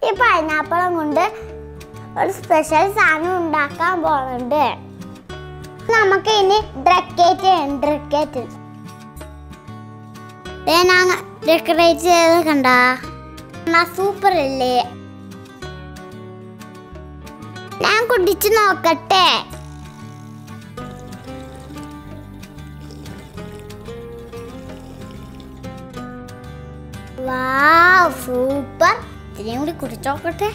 ഈ പൈനാപ്പിളും കൊണ്ട് ഒരു സ്പെഷ്യൽ സാധനം ഉണ്ടാക്കാൻ പോകുന്നുണ്ട് നമുക്ക് ഇനി ഡ്രക്കേറ്റ് ചെയ്യണം ഡ്രക്കേറ്റ് ഞാൻ ഡെക്കറേറ്റ് ചെയ്ത് കണ്ട സൂപ്പർ അല്ലേ ഞാൻ കുടിച്ചു നോക്കട്ടെ വാവ് സൂപ്പർ ഇത്രയും കൂടി കുടിച്ചോക്കട്ടെ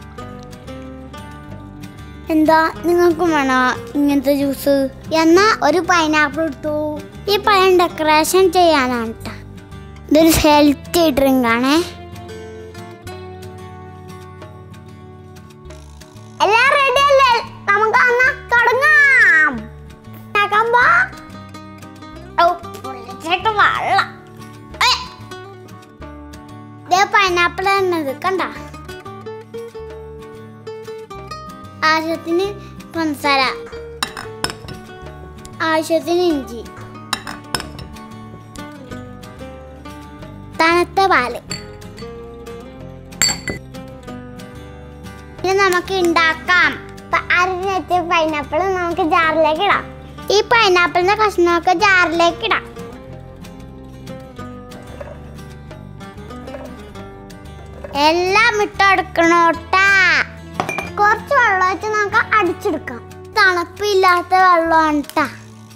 എന്താ നിങ്ങൾക്കും വേണോ ഇങ്ങനത്തെ ജ്യൂസ് എന്നാ ഒരു പൈനാപ്പിൾ എടുത്തു ഈ പഴം ഡെക്കറേഷൻ ചെയ്യാനാണ് ട്ടാ. ഇതൊരു ഹെൽത്തി ഡ്രിങ്ക് ആണേ എല്ലാം റെഡി അല്ലേ നമുക്ക് അന്ന് തുടങ്ങാം ഉണ്ടാക്കാൻ പോ. ഔ, പൊള്ളിച്ചിട്ട് വെള്ളം ഏ. ദേ പൈനാപ്പിൾ എന്നത് കണ്ട ആവശ്യത്തിന് പഞ്ചസാര ആവശ്യത്തിന് ഇഞ്ചി തണുത്ത പാല് ഇനി നമുക്ക് ഉണ്ടാക്കാം അരഞ്ഞെത്തിയ പൈനാപ്പിൾ നമുക്ക് ജാറിലേക്ക് ഇടാം ഈ പൈനാപ്പിളിന്റെ കഷ്ണമൊക്കെ ജാറിലേക്ക് ഇടാം എല്ലാം ഇട്ടെടുക്കണോട്ടാ കുറച്ച് വെള്ളം വെച്ച് നമുക്ക് അടിച്ചെടുക്കാം തണുപ്പില്ലാത്ത വെള്ളമാണ് ട്ടാ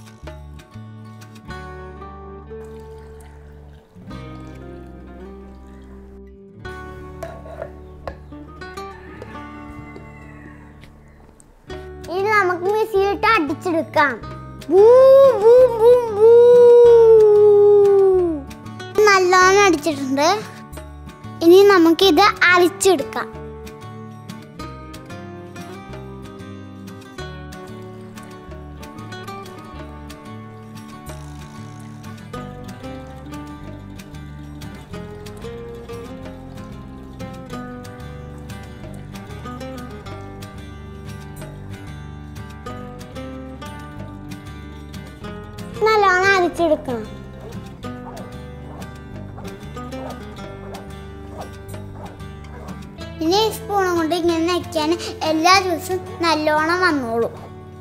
ഇനി നമുക്ക് മിക്സിയിലിട്ട് അടിച്ചെടുക്കാം ബൂ, ബൂ, ബൂ, ബൂ. നല്ലോണം അടിച്ചിട്ടുണ്ട് ഇനി നമുക്കിത് അരിച്ചെടുക്കാം നല്ലോണം അരിച്ചെടുക്കണം ഇനി ഈ സ്പൂണും കൊണ്ട് ഇങ്ങനെ നയ്ക്കാൻ എല്ലാ ദിവസവും നല്ലോണം വന്നോളൂ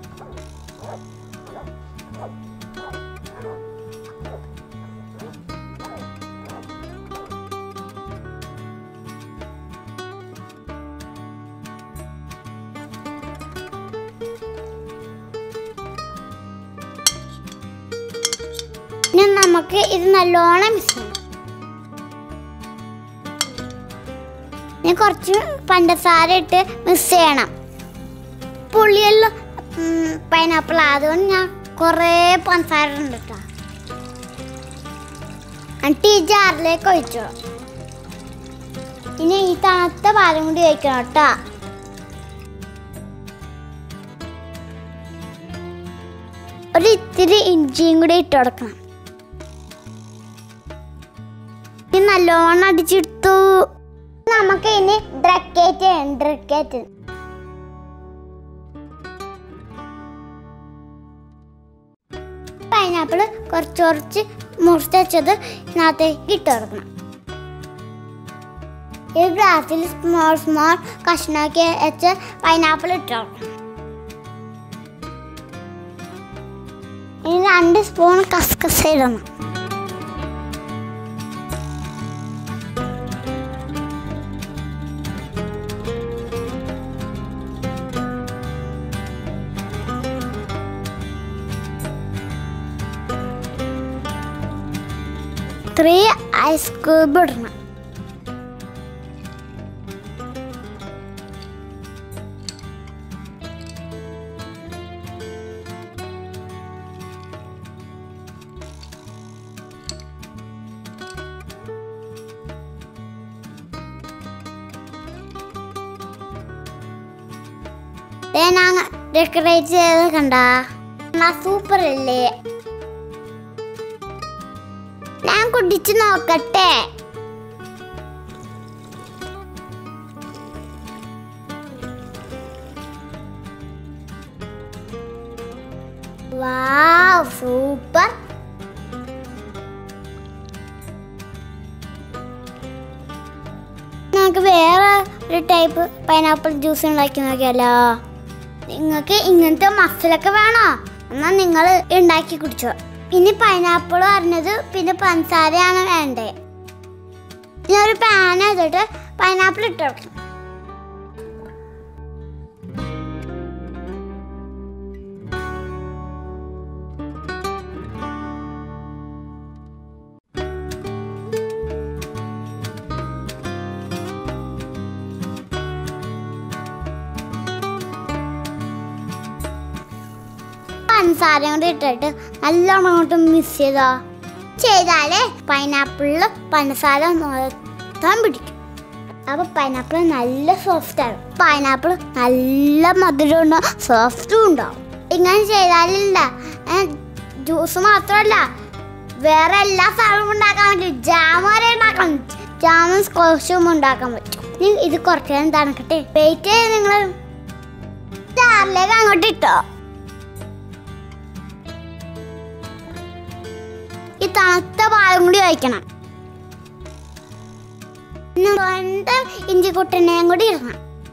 ഇനി നമുക്ക് ഇത് നല്ലോണം മിക്സ് ചെയ്യണം ഇനി കുറച്ച് പഞ്ചസാര ഇട്ട് മിക്സ് ചെയ്യണം പുളിയെല്ലാം പൈനാപ്പിൾ അതുകൊണ്ട് ഞാൻ കുറേ പഞ്ചസാര ഉണ്ട് കേട്ടോ എന്നിട്ട് ഈ ജാറിലേക്ക് ഒഴിച്ചോ ഇനി ഈ തണുത്ത പാലും കൂടി ഒഴിക്കണം കേട്ടോ ഒരു ഇത്തിരി ഇഞ്ചിയും കൂടി ഇട്ട് കൊടുക്കണം ഇനി നല്ലോണം അടിച്ചെടുത്തു നമുക്ക് ഇനി ഡ്രക്കേറ്റ് ചെയ്യണം ഡ്രക്കേറ്റ് പൈനാപ്പിൾ കുറച്ച് കുറച്ച് മുറിച്ച് വെച്ചത് ഇതിനകത്തേക്ക് ഇട്ട് കൊടുക്കണം ഈ ഗ്ലാസ്സിൽ സ്മോൾ സ്മോൾ കഷ്ണാക്കി വെച്ച് പൈനാപ്പിൾ ഇട്ട് കൊടുക്കണം ഇനി രണ്ട് സ്പൂൺ കസ്കസ് ഇടണം ത്രീ ഐസ് ക്യൂബ് ഇടണം ഞാൻ ഡെക്കറേറ്റ് ചെയ്ത് കണ്ട സൂപ്പർ അല്ലേ ഞാൻ കുടിച്ചു നോക്കട്ടെ വാവ് സൂപ്പർ നമുക്ക് വേറെ ഒരു ടൈപ്പ് പൈനാപ്പിൾ ജ്യൂസ് ഉണ്ടാക്കി നോക്കിയാലോ നിങ്ങൾക്ക് ഇങ്ങനത്തെ മസിലൊക്കെ വേണോ എന്നാൽ നിങ്ങൾ ഉണ്ടാക്കി കുടിച്ചോ പിന്നെ പൈനാപ്പിൾ പറഞ്ഞത് പിന്നെ പഞ്ചസാരയാണ് വേണ്ടേ ഞാൻ ഒരു പാൻ എടുത്തിട്ട് പൈനാപ്പിൾ ഇട്ട് വെക്കണം പഞ്ചസാരയും കൂടി ഇട്ടിട്ട് നല്ലോണം അങ്ങോട്ട് മിക്സ് ചെയ്തോ ചെയ്താലേ പൈനാപ്പിളിൽ പഞ്ചസാര മൊത്തം പിടിക്കും അപ്പൊ പൈനാപ്പിൾ നല്ല സോഫ്റ്റ് ആണ് പൈനാപ്പിൾ നല്ല മധുരം ഉണ്ടാവും സോഫ്റ്റും ഉണ്ടാവും ഇങ്ങനെ ചെയ്താലില്ല ജ്യൂസ് മാത്രമല്ല വേറെ എല്ലാ സാധനവും ഉണ്ടാക്കാൻ പറ്റും ജാം വരെ ഉണ്ടാക്കാൻ പറ്റും ജാമും സ്കോച്ചും ഉണ്ടാക്കാൻ പറ്റും ഇനി ഇത് കുറച്ച് നേരം തണുക്കട്ടെ വെയിറ്റ് ചെയ്ത് നിങ്ങൾ ചാറിലേക്ക് അങ്ങോട്ട് ഇട്ടോ ഈ തണുത്ത പാലും കൂടി ഒഴിക്കണം പിന്നെ രണ്ട് ഇഞ്ചി കുട്ടനെയും കൂടി ഇടണം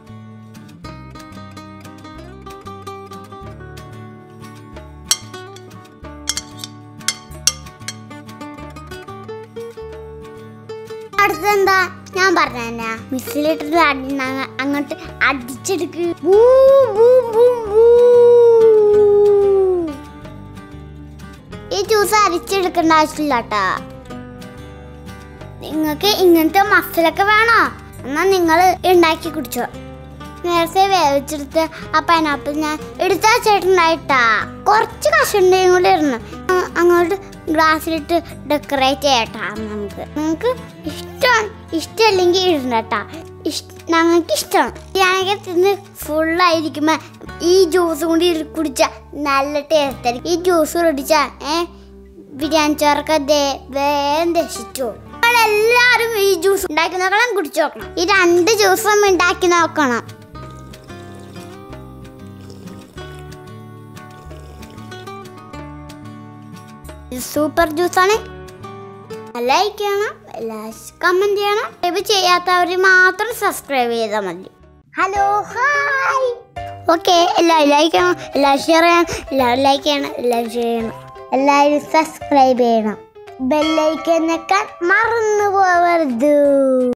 അടുത്തെന്താ ഞാൻ പറഞ്ഞ തന്നെ മിക്സിയിലിട്ടിട്ട് അടി- അങ്ങ- അങ്ങോട്ട് അടിച്ചെടുക്ക് ബൂ, ബൂ, ബൂ, ബൂ. ഈ ജ്യൂസ് അരിച്ചെടുക്കേണ്ട ആവശ്യമില്ല കേട്ടാ നിങ്ങൾക്ക് ഇങ്ങനത്തെ മസിലൊക്കെ വേണോ എന്നാ നിങ്ങൾ ഉണ്ടാക്കി കുടിച്ചോ നേരത്തെ വേവിച്ചെടുത്ത് ആ പൈനാപ്പിൾ ഞാൻ എടുത്താ ചേട്ടനായിട്ടാ കുറച്ച് കഷണ്ടയും കൂടി ഇരുന്നു അങ്ങോട്ട് ഗ്ലാസ്സിലിട്ട് ഡെക്കറേറ്റ് ചെയ്യട്ടാ നമുക്ക് നിങ്ങൾക്ക് ഇഷ്ടം ഇഷ്ടമല്ലെങ്കിൽ ഇടണ്ടട്ടാ ഇഷ് ഞങ്ങൾക്ക് ഇഷ്ടമാണ് ഞാനൊക്കെ തിന്ന് ഫുള്ളായിരിക്കുമ്പോൾ ഈ ജ്യൂസ് കൂടി കുടിച്ചാൽ നല്ല ടേസ്റ്റ് ആയിരിക്കും ഈ ജ്യൂസ് കുടിച്ചാൽ ഏ ബിരിയാണി ചോറൊക്കെ ദേ വേഗം ദഹിച്ചു എല്ലാവരും ഈ ജ്യൂസ് ഉണ്ടാക്കി നോക്കണം കുടിച്ചു നോക്കണം ഈ രണ്ട് ജ്യൂസും ഉണ്ടാക്കി നോക്കണം സൂപ്പർ ജ്യൂസാണ് ലൈക്ക് ചെയ്യണം കമന്റ് ചെയ്യണം സബ്സ്ക്രൈബ് ചെയ്യാത്തവർ മാത്രം സബ്സ്ക്രൈബ് ചെയ്താൽ മതി ഹലോ ഹായ് ഓക്കെ എല്ലാവരും ലൈക്ക് ചെയ്യണം എല്ലാവരും ഷെയർ ചെയ്യണം എല്ലാവരും ലൈക്ക് ചെയ്യണം എല്ലാവരും ഷെയർ ചെയ്യണം എല്ലാവരും സബ്സ്ക്രൈബ് ചെയ്യണം ബെല്ലൈക്കൻ വെക്കാൻ മറന്നു പോവരുത്